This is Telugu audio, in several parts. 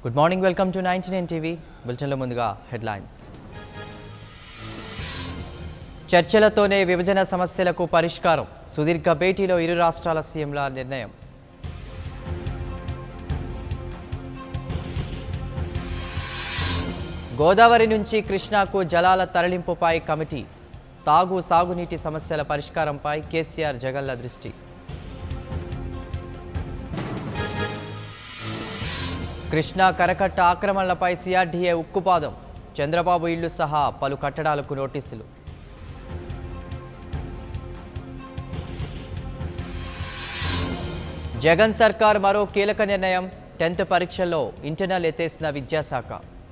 good morning welcome to ninety nine TV బులెటిన్లో ముందుగా హెడ్లైన్స్ చర్చలతోనే విభజన సమస్యలకు పరిష్కారం సుదీర్ఘ భేటీలో ఇరు రాష్ట్రాల సీఎంల నిర్ణయం గోదావరి నుంచి కృష్ణాకు జలాల తరలింపుపై కమిటీ తాగు సాగునీటి సమస్యల పరిష్కారంపై కేసీఆర్ జగన్ల దృష్టి కృష్ణా కరకట్ట ఆక్రమణలపై సిఆర్డీఏ ఉక్కుపాదం చంద్రబాబు ఇళ్లు సహా పలు కట్టడాలకు నోటీసులు జగన్ సర్కార్ మరో కీలక నిర్ణయం టెన్త్ పరీక్షల్లో ఇంటర్నల్ ఎత్తేసిన విద్యాశాఖ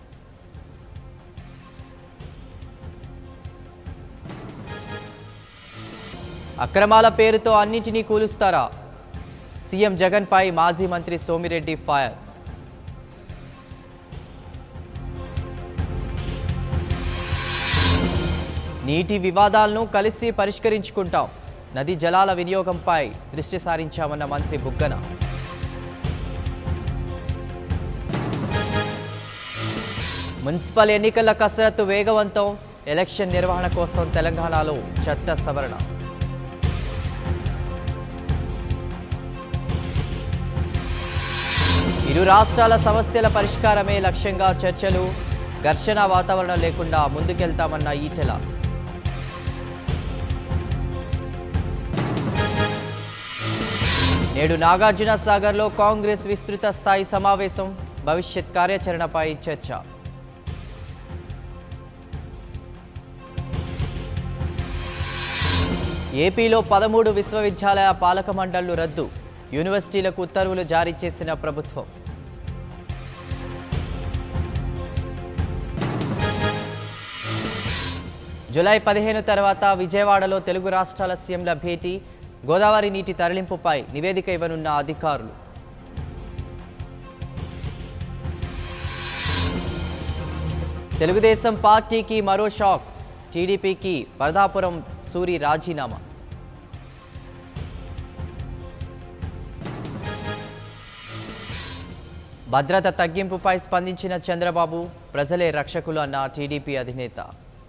అక్రమాల పేరుతో అన్నింటినీ కూలుస్తారా సీఎం జగన్పై మాజీ మంత్రి సోమిరెడ్డి ఫైర్ నీటి వివాదాలను కలిసి పరిష్కరించుకుంటాం నది జలాల వినియోగంపై దృష్టి సారించామన్న మంత్రి బుగ్గన మున్సిపల్ ఎన్నికల కసరత్తు వేగవంతం ఎలక్షన్ నిర్వహణ కోసం తెలంగాణలో చట్ట సవరణ ఇరు రాష్ట్రాల సమస్యల పరిష్కారమే లక్ష్యంగా చర్చలు ఘర్షణ వాతావరణం లేకుండా ముందుకెళ్తామన్న ఈటెల నేడు నాగార్జున సాగర్లో కాంగ్రెస్ విస్తృత స్థాయి సమావేశం భవిష్యత్ కార్యాచరణపై చర్చ ఏపీలో పదమూడు విశ్వవిద్యాలయ పాలక మండళ్లు రద్దు యూనివర్సిటీలకు ఉత్తర్వులు జారీ చేసిన ప్రభుత్వం జూలై పదిహేను తర్వాత విజయవాడలో తెలుగు రాష్ట్రాల సీఎంల భేటీ గోదావరి నీటి తరలింపుపై నివేదిక ఇవ్వనున్న అధికారులు తెలుగుదేశం పార్టీకి మరో షాక్ టీడీపీకి వరదాపురం సూరి రాజీనామా భద్రత తగ్గింపుపై స్పందించిన చంద్రబాబు ప్రజలే రక్షకులు అన్న టీడీపీ అధినేత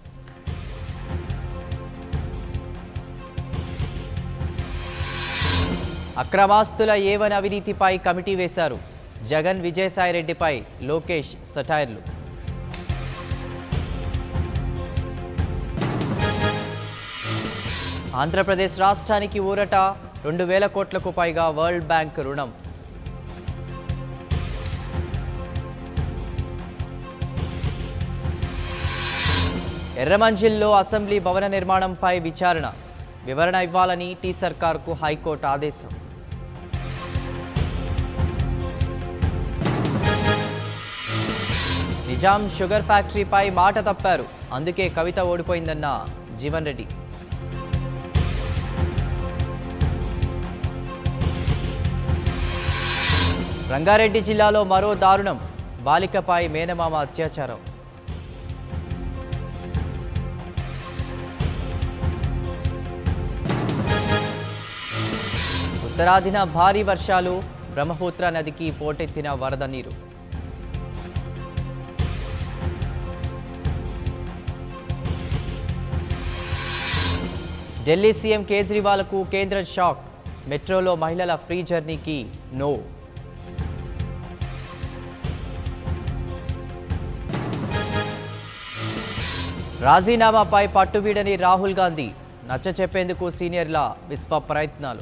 అక్రమాస్తుల ఏవన అవినీతిపై కమిటీ వేశారు జగన్ విజయసాయిరెడ్డిపై లోకేష్ సటైర్లు ఆంధ్రప్రదేశ్ రాష్ట్రానికి ఊరట రెండు వేల కోట్లకు పైగా వరల్డ్ బ్యాంక్ రుణం ఎర్రమంజిల్లో అసెంబ్లీ భవన నిర్మాణంపై విచారణ వివరణ ఇవ్వాలని టీ సర్కార్కు హైకోర్టు ఆదేశం నిజాం షుగర్ ఫ్యాక్టరీపై మాట తప్పారు అందుకే కవిత ఓడిపోయిందన్న జీవన్ రెడ్డి రంగారెడ్డి జిల్లాలో మరో దారుణం బాలికపై మేనమామ అత్యాచారం ఉత్తరాదిన భారీ వర్షాలు బ్రహ్మపుత్ర నదికి పోటెత్తిన వరద నీరు ఢిల్లీ సీఎం కేజ్రీవాల్కు కేంద్ర షాక్ మెట్రోలో మహిళల ఫ్రీ జర్నీకి నో రాజీనామాపై పట్టుబీడని రాహుల్ గాంధీ నచ్చ చెప్పేందుకు సీనియర్ల విశ్వ ప్రయత్నాలు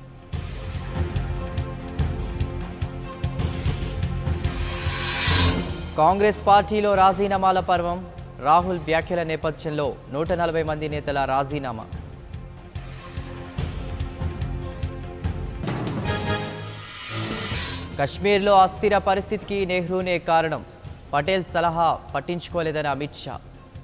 కాంగ్రెస్ పార్టీలో రాజీనామాల పర్వం రాహుల్ వ్యాఖ్యల నేపథ్యంలో నూట నలభై మంది నేతల రాజీనామా కశ్మీర్లో అస్థిర పరిస్థితికి నెహ్రూనే కారణం పటేల్ సలహా పట్టించుకోలేదని అమిత్ షా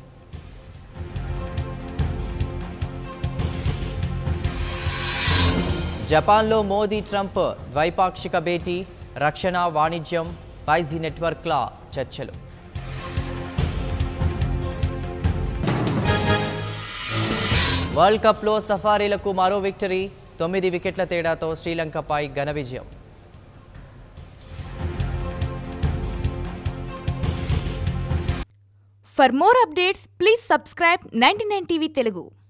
జపాన్లో మోదీ ట్రంప్ ద్వైపాక్షిక భేటీ రక్షణ వాణిజ్యం ఫైజీ నెట్వర్క్ల చర్చలు వరల్డ్ కప్లో సఫారీలకు మరో విక్టరీ తొమ్మిది వికెట్ల తేడాతో శ్రీలంకపై ఘన విజయం for more updates please subscribe ninety TV Telugu